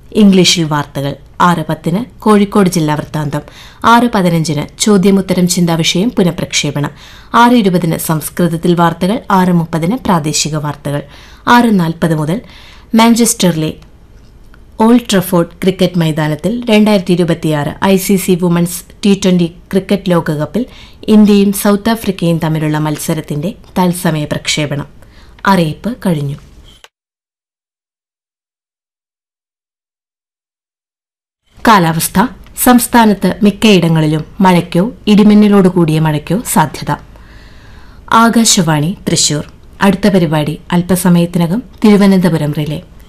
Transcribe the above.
ഇംഗ്ലീഷിൽ വാർത്തകൾ ആറ് പത്തിന് കോഴിക്കോട് ജില്ലാ വൃത്താന്തം ആറ് പതിനഞ്ചിന് ചോദ്യമുത്തരം ചിന്താവിഷയം പുനഃപ്രക്ഷേപണം ആറ് ഇരുപതിന് സംസ്കൃതത്തിൽ വാർത്തകൾ ആറ് മുപ്പതിന് പ്രാദേശിക വാർത്തകൾ ആറ് നാൽപ്പത് മുതൽ മാഞ്ചസ്റ്ററിലെ ഓൾഡ് ട്രഫോർഡ് ക്രിക്കറ്റ് മൈതാനത്തിൽ രണ്ടായിരത്തി ഇരുപത്തിയാറ് I C C women's T twenty cricket ലോകകപ്പിൽ ഇന്ത്യയും സൗത്ത് ആഫ്രിക്കയും തമ്മിലുള്ള മത്സരത്തിന്റെ തത്സമയ പ്രക്ഷേപണം അറിയിപ്പ് കഴിഞ്ഞു കാലാവസ്ഥ സംസ്ഥാനത്ത് മിക്കയിടങ്ങളിലും മഴയ്ക്കോ ഇടിമിന്നലോടുകൂടിയ മഴയ്ക്കോ സാധ്യത ആകാശവാണി തൃശൂർ അടുത്ത പരിപാടി അല്പസമയത്തിനകം തിരുവനന്തപുരം റിലേ